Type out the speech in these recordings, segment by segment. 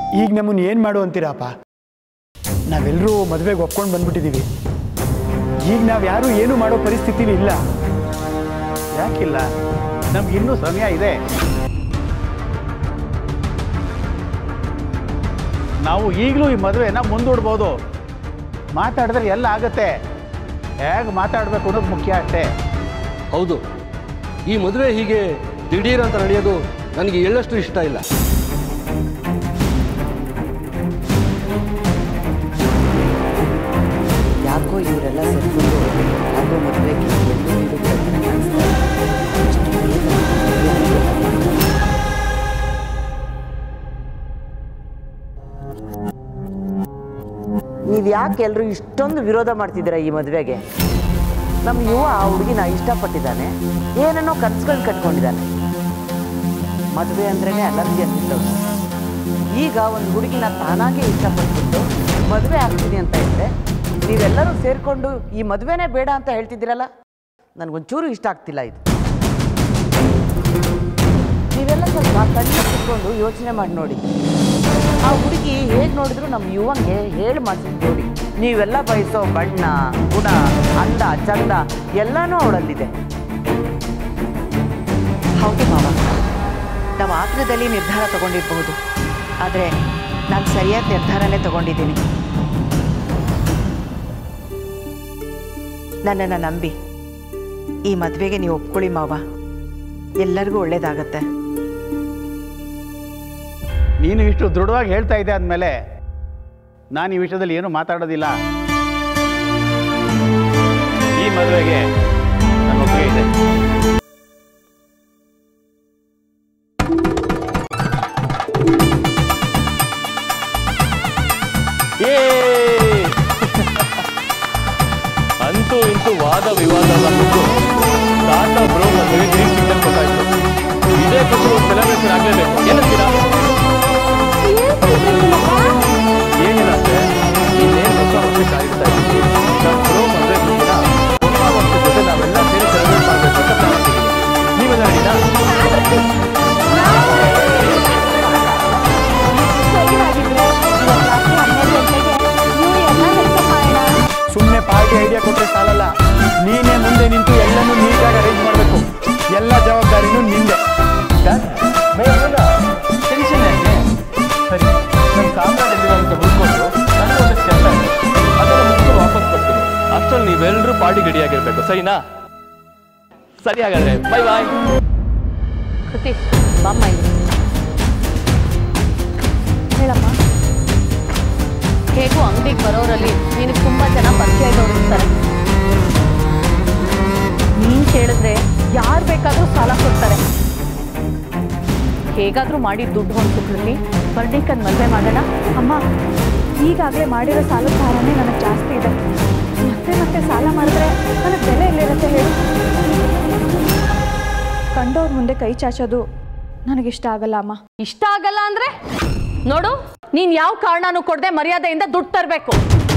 ಈಗ ನಮ್ಮನ್ನು ಏನು ಮಾಡು ಅಂತೀರಪ್ಪ ನಾವೆಲ್ಲರೂ ಮದುವೆಗೆ ಒಪ್ಕೊಂಡು ಬಂದ್ಬಿಟ್ಟಿದ್ದೀವಿ ಈಗ ನಾವು ಯಾರು ಏನು ಮಾಡೋ ಪರಿಸ್ಥಿತಿಲಿ ಇಲ್ಲ ಯಾಕಿಲ್ಲ ನಮ್ಗೆ ಇನ್ನೂ ಸಮಯ ಇದೆ ನಾವು ಈಗಲೂ ಈ ಮದುವೆನ ಮುಂದೂಡ್ಬೋದು ಮಾತಾಡಿದ್ರೆ ಎಲ್ಲ ಆಗತ್ತೆ ಹೇಗೆ ಮಾತಾಡಬೇಕು ಅನ್ನೋದು ಮುಖ್ಯ ಅಷ್ಟೇ ಹೌದು ಈ ಮದುವೆ ಹೀಗೆ ದಿಢೀರ್ ಅಂತ ನಡೆಯೋದು ನನಗೆ ಎಳ್ಳಷ್ಟು ಇಷ್ಟ ಇಲ್ಲ ಯಾಕೋ ಇವರೆಲ್ಲ ಸೇರ್ಕೊಂಡು ಯಾಕೋ ಮದುವೆಗೆ ಎಲ್ಲೂ ಇರುತ್ತೆ ಅಂತ ಕಾಣಿಸ್ತಾ ಇದೆ. ಇಷ್ಟು ಬೇಗ ಮದ್ವೆ ಆಗೋದು. ನೀವ್ ಯಾಕೆ ಎಲ್ರು ಇಷ್ಟೊಂದು ವಿರೋಧ ಮಾಡ್ತಿದ್ದೀರಾ ಈ ಮದುವೆಗೆ ನಮ್ಮ ಯುವ ಆ ಹುಡುಗಿನ ಇಷ್ಟಪಟ್ಟಿದ್ದಾನೆ ಏನೇನೋ ಕನ್ಸುಗಳು ಕಟ್ಕೊಂಡಿದ್ದಾನೆ ಮದುವೆ ಅಂದ್ರೇನೆ ಅಲರ್ಜಿ ಅಂತಿದ್ದವನು ಈಗ ಒಂದು ಹುಡುಗಿನ ತಾನಾಗೆ ಇಷ್ಟಪಟ್ಬಿಟ್ಟು ಮದುವೆ ಆಗ್ತೀನಿ ಅಂತ ಇದ್ರೆ ನೀವೆಲ್ಲರೂ ಸೇರಿಕೊಂಡು ಈ ಮದುವೆನೇ ಬೇಡ ಅಂತ ಹೇಳ್ತಿದ್ದೀರಲ್ಲ ನನಗೊಂಚೂರು ಇಷ್ಟ ಆಗ್ತಿಲ್ಲ ಇದು ನೀವೆಲ್ಲ ಸ್ವಲ್ಪ ಕಣ್ಣು ಕುತ್ಕೊಂಡು ಯೋಚನೆ ಮಾಡಿ ನೋಡಿ ಆ ಹುಡುಗಿ ಹೇಗೆ ನೋಡಿದ್ರು ನಮ್ಮ ಯುವಂಗೆ ಹೇಳಿ ಮಾಡ್ಸಿದ್ ನೋಡಿ ನೀವೆಲ್ಲ ಬಯಸೋ ಬಣ್ಣ ಗುಣ ಅಂದ ಚಂದ ಎಲ್ಲನೂ ಅವಳಲ್ಲಿದೆ ಹೌದು ಮಾವ ನಾವು ಆತ್ರದಲ್ಲಿ ನಿರ್ಧಾರ ತಗೊಂಡಿರಬಹುದು ಆದರೆ ನಾನು ಸರಿಯಾದ ನಿರ್ಧಾರನೇ ತಗೊಂಡಿದ್ದೀನಿ ನನ್ನನ್ನು ನಂಬಿ ಈ ಮದುವೆಗೆ ನೀವು ಒಪ್ಕೊಳ್ಳಿ ಮಾವ ಎಲ್ಲರಿಗೂ ಒಳ್ಳೇದಾಗತ್ತೆ ನೀನು ಇಷ್ಟು ದೃಢವಾಗಿ ಹೇಳ್ತಾ ಇದ್ದೆ ಅಂದಮೇಲೆ ನಾನು ಈ ವಿಷಯದಲ್ಲಿ ಏನು ಮಾತಾಡೋದಿಲ್ಲ ಈ ಮದುವೆಗೆ ನನ್ನ ಒಪ್ಪಿಗೆ ಇದೆ ಏ ಅಂತೂ ಇಂತೂ ವಾದ ವಿವಾದ ಎಲ್ಲ ಮುಗ್ದು ತಾತ ಬ್ರೋ ಮದುವೆ ಗ್ರೀನ್ ಸಿಗ್ನಲ್ ಕೊಟ್ಟಾಯ್ತು ಇದೇ ಖುಷಿ ಒಂದು ಸೆಲೆಬ್ರೇಷನ್ ಆಗಲೇಬೇಕು ಏನಂತೀರಾ ಏನಿಲ್ಲ ಅಂದ್ರೆ ಇನ್ನೇನು ಹೊಸ ವರ್ಷ ಕಾಯ್ತಾ ಇದ್ದೀವಿ ನಮ್ಮ ಬ್ರೋ ಮದುವೆ ಖುಷಿನ ಹೊಸ ವರ್ಷದ ಜೊತೆ ನಾವೆಲ್ಲ ಸೇರಿ ಸೆಲೆಬ್ರೇಟ್ ಮಾಡಬೇಕು ಅಂತ ಪ್ಲಾನ್ ಹಾಕಿದ್ದೀವಿ ನೀವೆಲ್ಲ ರೆಡಿನಾ ಸುಮ್ಮನೆ ಪಾರ್ಟಿ ಐಡಿಯಾ ಕೊಟ್ಟರೆ ಸಾಲಲ್ಲ ನೀನೇ ಮುಂದೆ ನಿಂತು ಎಲ್ಲನೂ ನೀಟಾಗಿ ಅರೇಂಜ್ ಮಾಡಬೇಕು ಎಲ್ಲ ಜವಾಬ್ದಾರಿನೂ ನಿಂದೆ ಟೆನ್ಷನ್ ಯಾಕೆ ಸರಿ ನಮ್ಮ ಕಾಮ್ರಾಡ್ ಎಲ್ಲಿದೆ ಅಂತ ಹುಡ್ಕೊಂಡು ನನಗೆ ಒಂದಷ್ಟು ಕೆಲಸ ಇದೆ ಅದನ್ನು ಮುಗಿಸ್ಕೊಂಡು ವಾಪಸ್ ಬರ್ತೀನಿ ಅಷ್ಟರಲ್ಲಿ ನೀವೆಲ್ಲರೂ ಪಾರ್ಟಿ ರೆಡಿಯಾಗಿರ್ಬೇಕು ಸರಿನಾ ಸರಿ ಹಾಗಾದ್ರೆ ಬೈ ಬಾಯ್ ಕೃತಿ ಬಾಮ್ಮ ಇಲ್ಲಿ ಹೇಳಮ್ಮ ಹೇಗೂ ಅಂಗಡಿಗೆ ಬರೋರಲ್ಲಿ ನಿನಗೆ ತುಂಬ ಜನ ಪರಿಚಯ ಇದ್ದವ್ರು ಇರ್ತಾರೆ ನೀನು ಕೇಳಿದ್ರೆ ಯಾರು ಬೇಕಾದರೂ ಸಾಲ ಕೊಡ್ತಾರೆ ಹೇಗಾದರೂ ಮಾಡಿ ದುಡ್ಡು ಹೊಂಟು ಕೃತಿ ಬರ್ಡಿಕನ್ ಮದುವೆ ಮಾಡೋಣ ಅಮ್ಮ ಈಗಾಗಲೇ ಮಾಡಿರೋ ಸಾಲದ ಭಾರನೇ ನನಗೆ ಜಾಸ್ತಿ ಇದೆ ಮತ್ತೆ ಮತ್ತೆ ಸಾಲ ಮಾಡಿದ್ರೆ ನನಗೆ ಬೆಲೆ ಎಲ್ಲಿರುತ್ತೆ ಹೇಳಿ ಕಂಡವ್ರ ಮುಂದೆ ಕೈ ಚಾಚೋದು ನನಗಿಷ್ಟ ಆಗಲ್ಲ ಅಮ್ಮ ಇಷ್ಟ ಆಗಲ್ಲ ಅಂದ್ರೆ ನೋಡು ನೀನ್ ಯಾವ ಕಾರಣನೂ ಕೊಡದೆ ಮರ್ಯಾದೆಯಿಂದ ದುಡ್ಡು ತರಬೇಕು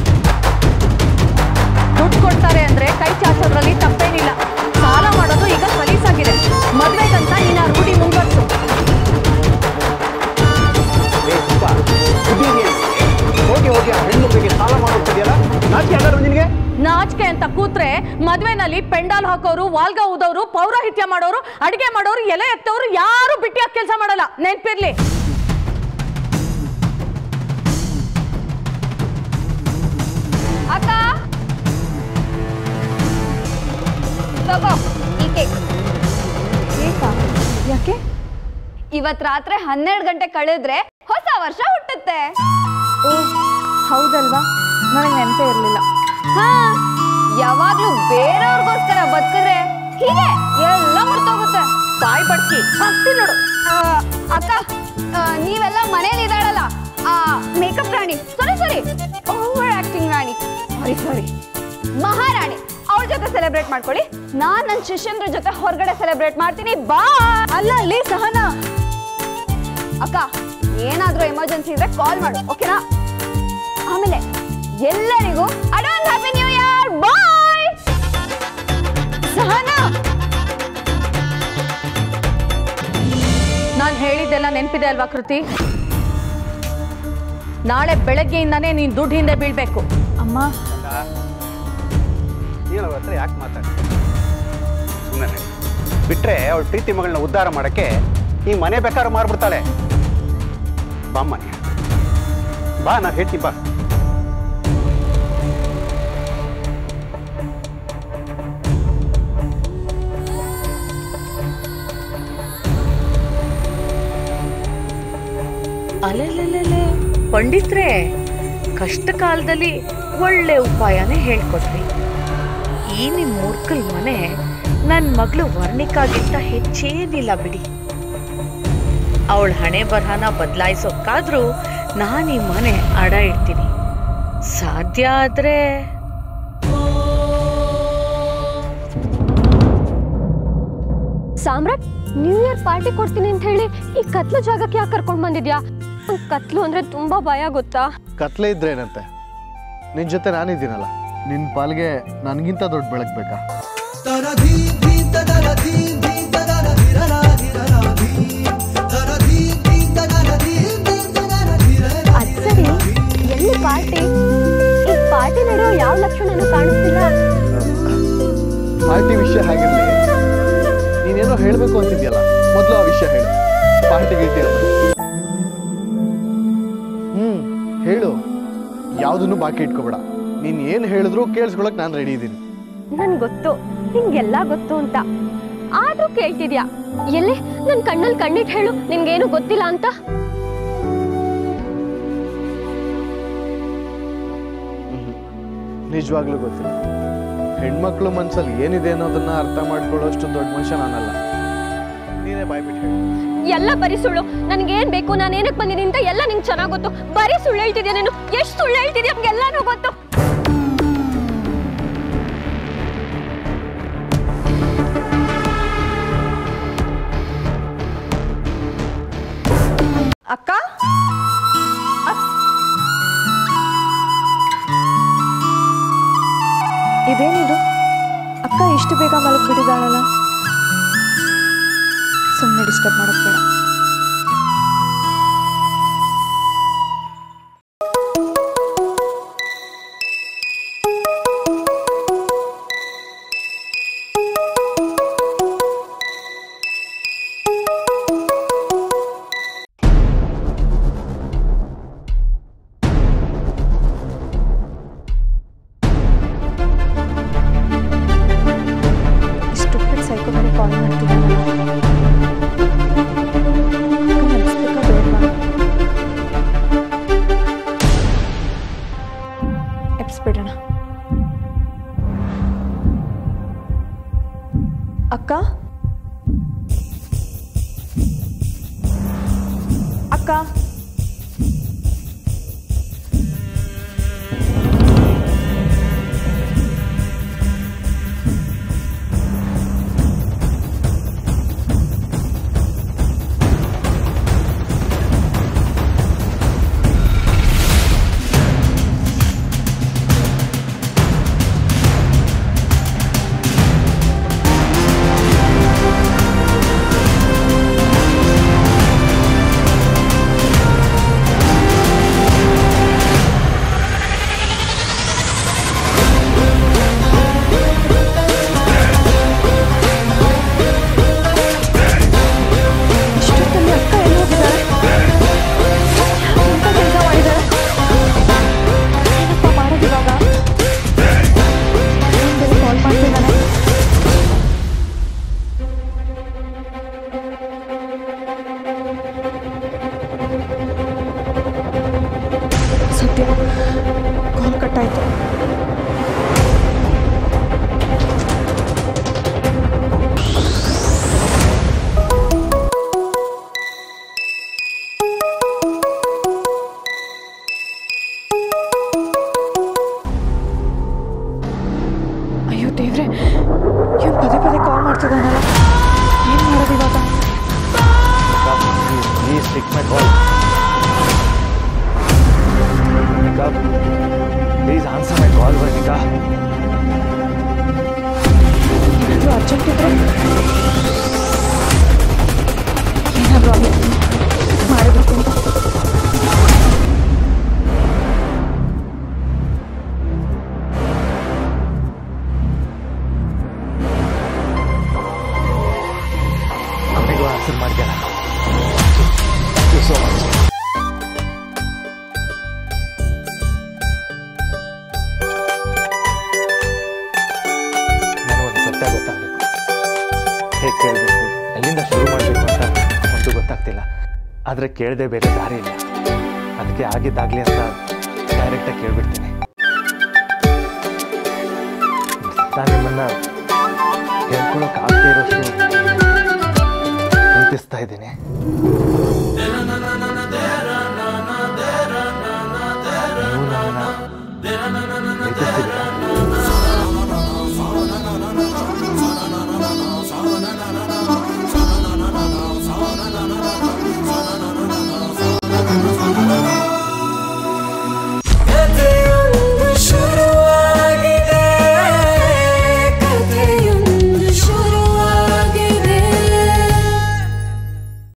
ದುಡ್ಡು ಕೊಡ್ತಾರೆ ಅಂದ್ರೆ ಕೈ ಚಾಚೋದ್ರಲ್ಲಿ ತಪ್ಪೇನಿಲ್ಲ ಸಾಲ ಮಾಡೋದು ಈಗ ಸಲೀಸಾಗಿದೆ ಮದ್ವೆಗಂತ ನೀನು ಆ ರೂಢಿ ಮುಂದುವರ್ಸು ಹೋಗಿ ಹೋಗಿ ಆ ಹೆಣ್ಣು ಸಾಲ ಮಾಡೋಗ್ತಿದೆಯಲ್ಲ ನಾಚಿ ಯಾರು ನಿನಗೆ ನಾಚಿಕೆ ಅಂತ ಕೂತ್ರೆ ಮದ್ವೆನಲ್ಲಿ ಪೆಂಡಾಲ್ ಹಾಕೋರು ವಾಲ್ಗ ಊದೋರು ಪೌರೋಹಿತ್ಯ ಮಾಡೋರು ಅಡಿಗೆ ಮಾಡೋರು ಎಲೆ ಎತ್ತೋರು ಯಾರು ಬಿಟ್ಟಿಯಾಗಿ ಕೆಲಸ ಮಾಡಲ್ಲ ನೆನ್ಪಿರ್ಲಿ ಅಕ್ಕ ತಗೋ ಈ ಕೇಕ್ ಏಕಾ ಯಾಕೆ ಇವತ್ ರಾತ್ರಿ ಹನ್ನೆರಡು ಗಂಟೆ ಕಳೆದ್ರೆ ಹೊಸ ವರ್ಷ ಹುಟ್ಟುತ್ತೆ ಓ ಹೌದಲ್ವಾ ನನಗೆ ನೆನಪೇ ಇರಲಿಲ್ಲ ಹಾ ಯಾವಾಗ್ಲೂ ಬೇರೆಯವ್ರಿಗೋಸ್ಕರ ಬದುಕಿದ್ರೆ ಹೀಗೆ ಎಲ್ಲ ಮರ್ತೋಗುತ್ತೆ ಬಾಯ್ ಬಡ್ಕಿ ಹಾಕ್ತೀನಿ ನೋಡು ಆ, ಅಕ್ಕ ಆ, ನೀವೆಲ್ಲ ಮನೇಲಿ ಇದ್ದಾಳಲ್ಲ ಆ ಮೇಕಪ್ ರಾಣಿ ಸಾರಿ ಸಾರಿ ಓವರ್ ಆಕ್ಟಿಂಗ್ ರಾಣಿ ಸಾರಿ ಸಾರಿ ಮಹಾರಾಣಿ ಅವಳ ಜೊತೆ ಸೆಲೆಬ್ರೇಟ್ ಮಾಡ್ಕೊಳ್ಳಿ ನಾನ್ ನನ್ನ ಶಿಷ್ಯಂದ್ರ ಜೊತೆ ಹೊರಗಡೆ ಸೆಲೆಬ್ರೇಟ್ ಮಾಡ್ತೀನಿ ಬಾ ಅಲ್ಲ ಅಲ್ಲಿ ಸಹನಾ ಅಕ್ಕ ಏನಾದ್ರೂ ಎಮರ್ಜೆನ್ಸಿ ಇದ್ರೆ ಕಾಲ್ ಮಾಡು ಓಕೆನಾ ಆಮೇಲೆ ಎಲ್ಲರಿಗೂ advance happy new year bye Sahana ನಾನು ಹೇಳಿದ್ದೆಲ್ಲ ನೆನಪಿದೆ ಅಲ್ವಾ ಕೃತಿ ನಾಳೆ ಬೆಳಗ್ಗೆಯಿಂದಾನೇ ನೀನು ದುಡ್ಡು ಹಿಂದೆ ಬೀಳ್ಬೇಕು ಅಮ್ಮ ನೀನು ಅವ್ರ ಹತ್ರ ಯಾಕೆ ಮಾತಾಡ್ತೀನಿ ಸುಮ್ಮನೆ ಬಿಟ್ಟರೆ ಅವಳ ಪ್ರೀತಿ ಮಗಳನ್ನ ಉದ್ಧಾರ ಮಾಡೋಕ್ಕೆ ಈ ಮನೆ ಬೇಕಾದ್ರೂ ಮಾರ್ಬಿಡ್ತಾಳೆ ಬಾಮ್ಮ ನೀ. ಬಾ ನಾನು ಹೇಳ್ತೀನಿ ಬಾ ಅಲೆಲೆಲೆಲೆ ಪಂಡಿತ್ರೆ ಕಷ್ಟ ಕಾಲದಲ್ಲಿ ಒಳ್ಳೆ ಉಪಾಯನೇ ಹೇಳ್ಕೊಟ್ರಿ ಈ ನಿಮ್ ಮೂರ್ಖಲ್ ಮನೆ ನನ್ ಮಗಳು ವರ್ಣಿಕಾಗಿಂತ ಹೆಚ್ಚೇನಿಲ್ಲ ಬಿಡಿ ಅವಳ ಹಣೆ ಬರಹನ ಬದಲಾಯಿಸೋಕ್ಕಾದ್ರೂ ನಾನು ಈ ಮನೆ ಅಡ ಇಡ್ತೀನಿ ಸಾಧ್ಯ ಆದ್ರೆ ಸಾಮ್ರಾಟ್ ನ್ಯೂ ಇಯರ್ ಪಾರ್ಟಿ ಕೊಡ್ತೀನಿ ಅಂತ ಹೇಳಿ ಈ ಕತ್ಲು ಜಾಗಕ್ಕೆ ಯಾಕೆ ಕರ್ಕೊಂಡು ಬಂದಿದ್ಯಾ ನಂಗ್ ಕತ್ಲು ಅಂದ್ರೆ ತುಂಬಾ ಭಯ ಗೊತ್ತಾ ಕತ್ಲೆ ಇದ್ರೇನಂತೆ ನಿನ್ ಜೊತೆ ನಾನಿದ್ದೀನಲ್ಲ ನಿನ್ ಪಾಲ್ಗೆ ನನ್ಗಿಂತ ದೊಡ್ಡ ಬೆಳಕ್ ಬೇಕಾ ಅದ್ ಸರಿ ಎಲ್ಲಿ ಪಾರ್ಟಿ ಈ ಪಾರ್ಟಿ ನಡೆಯೋ ಯಾವ ಲಕ್ಷಣನೂ ಕಾಣಿಸ್ತಿಲ್ಲ ಪಾರ್ಟಿ ವಿಷಯ ಹಾಗಿರ್ಲಿ ನೀನೇನೋ ಹೇಳ್ಬೇಕು ಅಂತಿದ್ಯಲ್ಲ ಮೊದಲು ಆ ವಿಷಯ ಹೇಳು ಪಾರ್ಟಿ ಗೀಟಿ ಅಂತ ಹ್ಮ್ ಹೇಳು ಯಾವುದನ್ನು ಬಾಕಿ ಇಟ್ಕೋಬೇಡ ನೀನ್ ಏನ್ ಹೇಳಿದ್ರು ಕೇಳಿಸ್ಕೊಳಕ್ ನಾನು ರೆಡಿ ಇದ್ದೀನಿ ನನ್ ಗೊತ್ತು ನಿಂಗೆಲ್ಲ ಗೊತ್ತು ಅಂತ ಆದ್ರೂ ಕೇಳ್ತಿದ್ಯಾ ಎಲ್ಲಿ ನನ್ ಕಣ್ಣಲ್ಲಿ ಕಣ್ಣಿಟ್ ಹೇಳು ನಿನ್ಗೇನು ಗೊತ್ತಿಲ್ಲ ಅಂತ ನಿಜವಾಗ್ಲೂ ಗೊತ್ತಿಲ್ಲ ಹೆಣ್ಮಕ್ಳು ಮನ್ಸಲ್ಲಿ ಏನಿದೆ ಅನ್ನೋದನ್ನ ಅರ್ಥ ಮಾಡ್ಕೊಳ್ಳೋಷ್ಟು ದೊಡ್ಡ ಮನುಷ್ಯ ನಾನಲ್ಲ ನೀನೇ ಬಾಯ್ಬಿಟ್ಟು ಹೇಳು ಎಲ್ಲ ಬರೀ ಸುಳ್ಳು ನನ್ಗೇನ್ ಬೇಕು ನಾನು ಏನಕ್ಕೆ ಬಂದಿದ್ದೀನಿ ಅಂತ ಎಲ್ಲ ನಿಂಗೆ ಚೆನ್ನಾಗ್ ಗೊತ್ತು ಬರೀ ಸುಳ್ಳು ಹೇಳ್ತಿದ್ಯಾ ನೀನು ಎಷ್ಟು ಸುಳ್ಳು ಹೇಳ್ತಿದ್ಯಾ ನಮ್ಗೆಲ್ಲಾನು ಗೊತ್ತು ಅಕ್ಕ ಇದೇನಿದು ಅಕ್ಕ ಇಷ್ಟು ಬೇಗ ಮಲಗಿಬಿಟ್ಟಿದ್ದಾಳಲ್ಲ ಸುಮ್ಮನೆ ಡಿಸ್ಟರ್ಬ್ ಮಾಡೋದು ಬೇಡ ಸ್ಟುಪಿಡ್ ಸೈಕೋ ಮೇಲೆ ಕಾಲ್ ಮಾಡ್ತಿದ್ದಾನಲ್ಲ ಅಕ್ಕ ನೆನೆಸ್ಬೇಕಾ ಬೇಡ್ವಾ ಎಬ್ಸ್ಬಿಡೋಣ ಅಕ್ಕ ಅಕ್ಕ ಆ ಆದರೆ ಕೇಳದೆ ಬೇರೆ ದಾರಿ ಇಲ್ಲ ಅದಕ್ಕೆ ಆಗಿದ್ದಾಗಲಿ ಅಂತ ಡೈರೆಕ್ಟಾಗಿ ಕೇಳ್ಬಿಡ್ತೀನಿ ನಾನು ನಿಮ್ಮನ್ನು ಹೇಳ್ಕೊಳಕ್ಕಾಗದೇ ಇರೋಷ್ಟು ಪ್ರೀತಿಸ್ತಾ ಇದ್ದೀನಿ